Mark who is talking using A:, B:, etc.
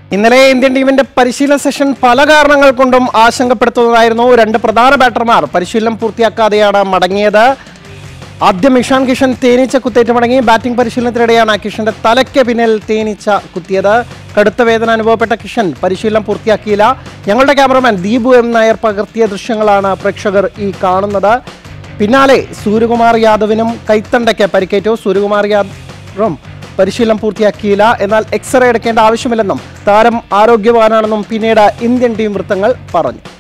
A: ഇന്നലെ ഇന്ത്യൻ ടീമിന്റെ പരിശീലന സെഷൻ പല കാരണങ്ങൾ കൊണ്ടും ആശങ്കപ്പെടുത്തുന്നതായിരുന്നു രണ്ട് പ്രധാന ബാറ്റർമാർ പരിശീലനം പൂർത്തിയാക്കാതെയാണ് മടങ്ങിയത് ആദ്യം ഇഷാൻ കിഷൻ തേനീച്ച കുത്തേറ്റ് മടങ്ങി ബാറ്റിംഗ് പരിശീലനത്തിനിടെയാണ് കിഷന്റെ തലയ്ക്ക് പിന്നിൽ തേനീച്ച കുത്തിയത് കടുത്ത വേദന അനുഭവപ്പെട്ട കിഷൻ പരിശീലനം പൂർത്തിയാക്കിയില്ല ഞങ്ങളുടെ ക്യാമറമാൻ ദീപു എം നായർ പകർത്തിയ ദൃശ്യങ്ങളാണ് പ്രേക്ഷകർ ഈ കാണുന്നത് പിന്നാലെ സൂര്യകുമാർ യാദവിനും കൈത്തണ്ടയ്ക്ക് പരിക്കേറ്റു സൂര്യകുമാർ യാദവും പരിശീലനം പൂർത്തിയാക്കിയില്ല എന്നാൽ എക്സ്റേ എടുക്കേണ്ട ആവശ്യമില്ലെന്നും താരം ആരോഗ്യവാനാണെന്നും പിന്നീട് ഇന്ത്യൻ ടീം വൃത്തങ്ങൾ പറഞ്ഞു